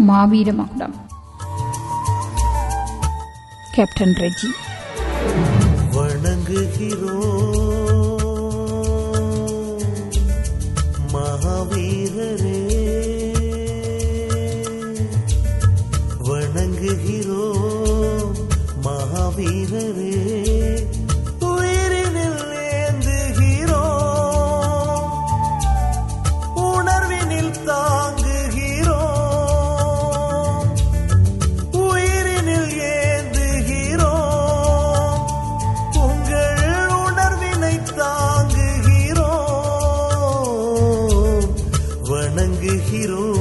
மாவீர மகுடம் கேப்டன் ரெஜி வணங்குகிறோம் மகாவீரரே வணங்குகிறோம் மகாவீரரே உயிரினில் ஏந்துகிறோம் உணர்வினில் தாங்குகிறோம் உயிரினில் ஏந்துகிறோம் உங்கள் உணர்வினை தாங்குகிறோம் வணங்குகிறோம்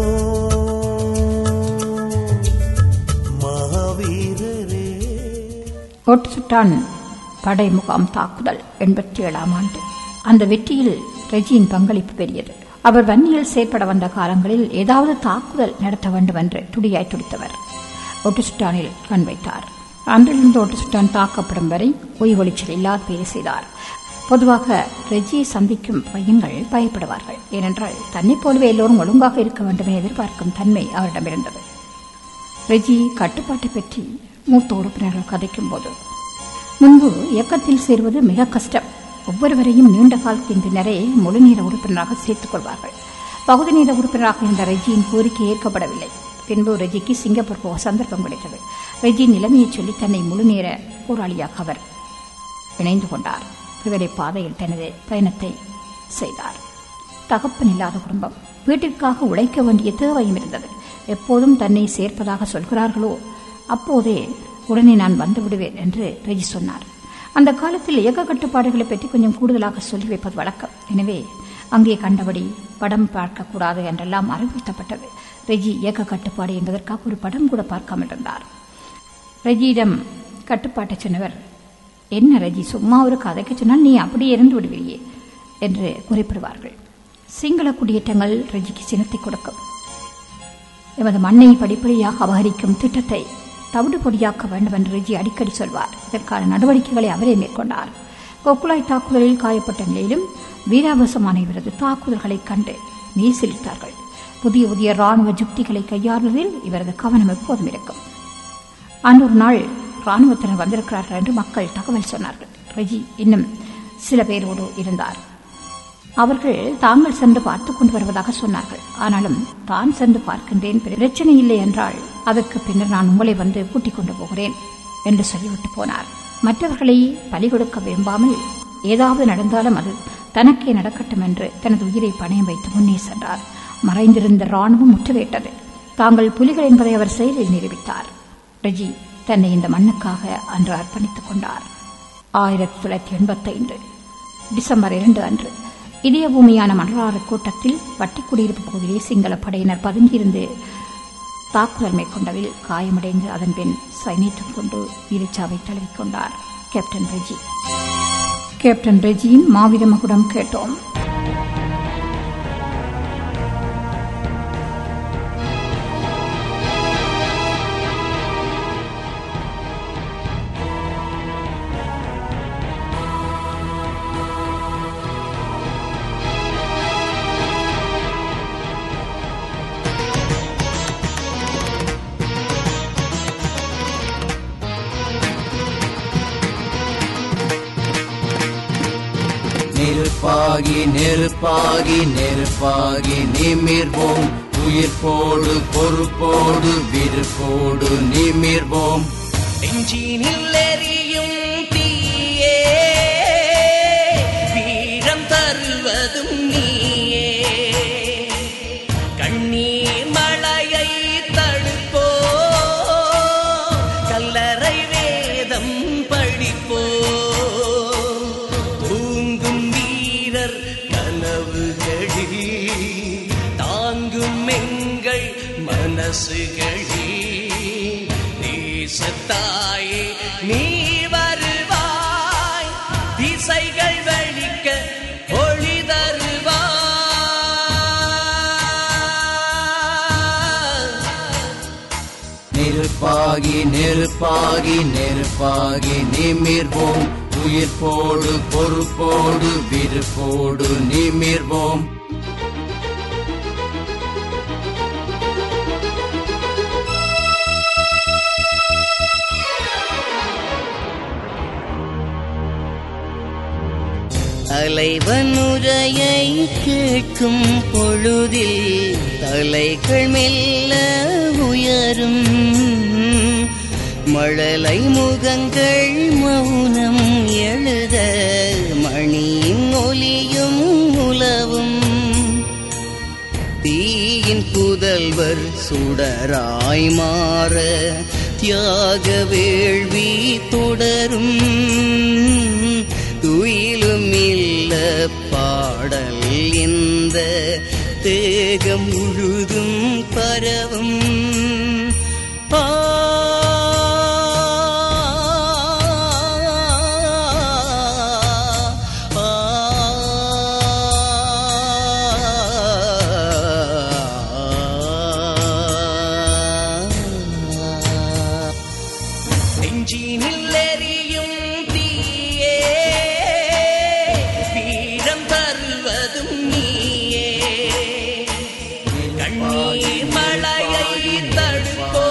மகாவீரரே ஒட்டுசுட்டான் படை முகாம் தாக்குதல் எண்பத்தி ஏழாம் ஆண்டு அந்த வெற்றியில் ரெஜியின் பங்களிப்பு பெரியது அவர் வன்னியில் செயற்பட வந்த காலங்களில் ஏதாவது தாக்குதல் நடத்த வேண்டும் என்று துடியாய் துடித்தவர் ஒட்டுசுட்டானில் கண் வைத்தார் அன்றிலிருந்து ஒட்டுசுட்டான் தாக்கப்படும் வரை ஓய்வொளிச்சல் இல்லாத பேறு செய்தார் பொதுவாக ரெஜியை சந்திக்கும் பையன்கள் பயப்படுவார்கள் ஏனென்றால் தன்னைப் போலவே எல்லோரும் ஒழுங்காக இருக்க வேண்டும் என எதிர்பார்க்கும் தன்மை அவரிடம் இருந்தது ரெஜி கட்டுப்பாட்டை பற்றி மூத்த உறுப்பினர்கள் கதைக்கும் போது முன்பு இயக்கத்தில் சேர்வது மிக கஷ்டம் ஒவ்வொருவரையும் நீண்ட காலத்தின் பின்னரே முழுநேர உறுப்பினராக சேர்த்துக் கொள்வார்கள் பகுதி நேர உறுப்பினராக இருந்த ரெஜியின் கோரிக்கை ஏற்கப்படவில்லை பின்பு ரெஜிக்கு சிங்கப்பூர் போக சந்தர்ப்பம் கிடைத்தது ரெஜியின் நிலைமையை சொல்லி தன்னை முழுநேர போராளியாக அவர் இணைந்து கொண்டார் இவரை பாதையில் தனது பயணத்தை செய்தார் தகப்பன் இல்லாத குடும்பம் வீட்டிற்காக உழைக்க வேண்டிய தேவையும் இருந்தது எப்போதும் தன்னை சேர்ப்பதாக சொல்கிறார்களோ அப்போதே உடனே நான் வந்து விடுவேன் என்று ரெஜி சொன்னார் அந்த காலத்தில் இயக்க கட்டுப்பாடுகளை பற்றி கொஞ்சம் கூடுதலாக சொல்லி வைப்பது வழக்கம் எனவே அங்கே கண்டபடி படம் பார்க்கக்கூடாது என்றெல்லாம் அறிவுறுத்தப்பட்டது ரெஜி இயக்க கட்டுப்பாடு என்பதற்காக ஒரு படம் கூட பார்க்காமல் இருந்தார் ரெஜியிடம் கட்டுப்பாட்டை சொன்னவர் என்ன ரஜி சும்மா ஒரு கதைக்கு சொன்னால் நீ அப்படியே இருந்து விடுவியே என்று குறிப்பிடுவார்கள் சிங்கள குடியேற்றங்கள் ரஜிக்கு சினத்தை கொடுக்கும் எமது மண்ணை படிப்படியாக அபகரிக்கும் திட்டத்தை தவிடு பொடியாக்க வேண்டும் என்று ரெஜி அடிக்கடி சொல்வார் இதற்கான நடவடிக்கைகளை அவரே மேற்கொண்டார் கொக்குலாய் தாக்குதலில் காயப்பட்ட நிலையிலும் வீராவசமான இவரது தாக்குதல்களைக் கண்டு மெய்சிலித்தார்கள் புதிய புதிய ராணுவ யுக்திகளை கையாளுவதில் இவரது கவனம் எப்போதும் இருக்கும் அன்று ஒரு நாள் ராணுவத்தினர் வந்திருக்கிறார்கள் என்று மக்கள் தகவல் சொன்னார்கள் ரெஜி இன்னும் சில பேரோடு இருந்தார் அவர்கள் தாங்கள் சென்று பார்த்துக் கொண்டு வருவதாக சொன்னார்கள் ஆனாலும் தான் சென்று பார்க்கின்றேன் பிரச்சனை இல்லை என்றால் அதற்கு பின்னர் நான் உங்களை வந்து கூட்டிக் கொண்டு போகிறேன் என்று சொல்லிவிட்டு போனார் மற்றவர்களை பலி கொடுக்க விரும்பாமல் ஏதாவது நடந்தாலும் அது தனக்கே நடக்கட்டும் என்று தனது உயிரை பணயம் வைத்து முன்னே சென்றார் மறைந்திருந்த ராணுவம் முற்றுகையிட்டது தாங்கள் புலிகள் என்பதை அவர் செயலில் நிரூபித்தார் ரெஜி தன்னை இந்த மண்ணுக்காக அன்று அர்ப்பணித்துக் கொண்டார் ஆயிரத்தி தொள்ளாயிரத்தி எண்பத்தைந்து டிசம்பர் இரண்டு அன்று இதய பூமியான மணலாறு கூட்டத்தில் வட்டிக்குடியிருப்பு பகுதியிலே சிங்கள படையினர் பதுங்கியிருந்து தாக்குதல் மேற்கொண்டதில் காயமடைந்து அதன் பின் சைனியத்துக் கொண்டு வீரச்சாவை தழுவிக்கொண்டார் கேப்டன் ரெஜி கேப்டன் ரெஜியின் மாவீர மகுடம் கேட்டோம் நெருப்பாகி நெருப்பாகி நெருப்பாகி நிமிர்வோம் உயிர்ப்போடு பொறுப்போடு விருப்போடு நிமிர்வோம் நெஞ்சினில் எரியும் தீயே வீரம் தருவதும் நீயே கண்ணீர் மழையை தடுப்போ கல்லறை வேதம் படிப்போ தூங்கும் வீரர் கனவுகளில் தாங்கும் எங்கள் மனசுகளில் நேசத்தாயே நீ வருவாய் திசைகள் வழிக்க ஒளி தருவாய் நெருப்பாகி நெருப்பாகி நெருப்பாகி நிமிர்வோம் உயிர்ப்போடு பொறுப்போடு விருப்போடு நிமிர்வோம் தலைவன் உரையை கேட்கும் பொழுதில் தலைகள் மெல்ல உயரும் மழலை முகங்கள் மௌனம் எழுத மணியின் ஒலியும் உலவும் தீயின் புதல்வர் சுடராய் மாற தியாக வேள்வி தொடரும் துயிலும் இல்ல பாடல் இந்த தேகம் முழுதும் பரவும் ஆ நெஞ்சினில் எரியும் தீயே வீரம் தருவதும் நீயே கண்ணீர் மழையை தடுப்போ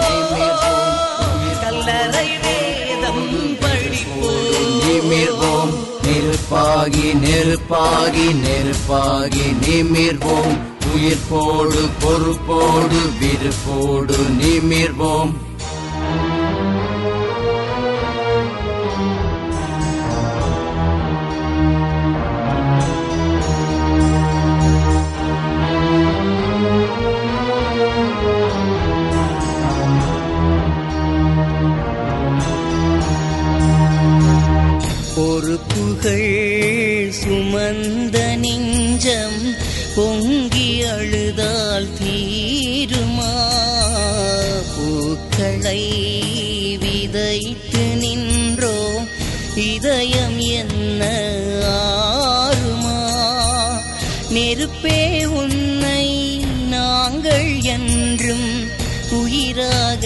கல்லறை வேதம் படிப்போ நிமிர்வோம் நெருப்பாகி நெருப்பாகி நெருப்பாகி நிமிர்வோம் உயிர்ப்போடு பொறுப்போடு விருப்போடு நிமிர்வோம் பொறுப்புகள் சுமந்த நெஞ்சம் பொங்கி அழுதால் தீருமா பூக்களை விதைத்து நின்றோ இதயம் என்ன ஆறுமா நெருப்பே உன்னை நாங்கள் என்றும் உயிராக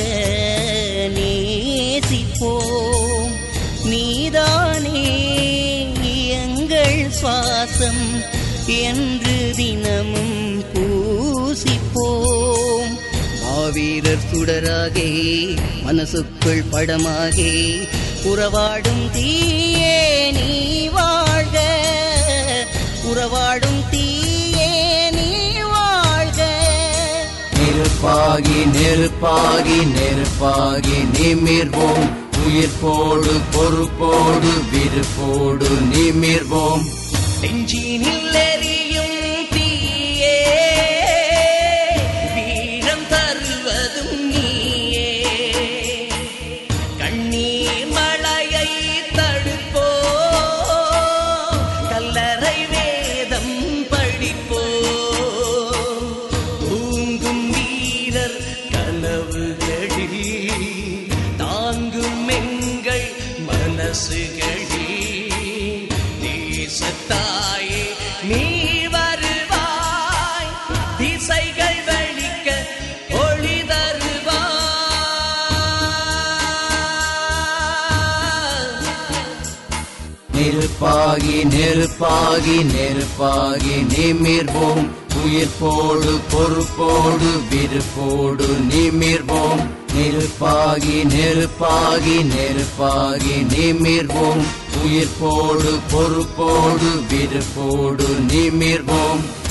நேசிப்போம் நீதானே எங்கள் சுவாசம் என்று தினமும் பூசிப்போம் மாவீரர் சுடராகே மனசுக்குள் படமாகே உறவாடும் தீயே நீ வாழ்க உறவாடும் தீயே நீ வாழ்க நெருப்பாகி நெருப்பாகி நெருப்பாகி நிமிர்வோம் உயிர்ப்போடு பொறுப்போடு விருப்போடு நிமிர்வோம் நெஞ்சினில் எரியும் தீயே வீரம் தருவதும் நீயே கண்ணீர் மழையை தடுப்போ கல்லறை வேதம் படிப்போ தூங்கும் வீரர் கனவுகளில் தாங்கும் எங்கள் மனசுகளில் தேசத்தாயே நீ வருவாய் திசைகள் வழிக்க ஒளி தருவாய் நெருப்பாகி நெருப்பாகி நெருப்பாகி நிமிர்வோம் உயிர்ப்போடு பொறுப்போடு விருப்போடு நிமிர்வோம் நெருப்பாகி நெருப்பாகி நெருப்பாகி நிமிர்வோம் உயிர்ப்போடு பொறுப்போடு விருப்போடு நிமிர்வோம்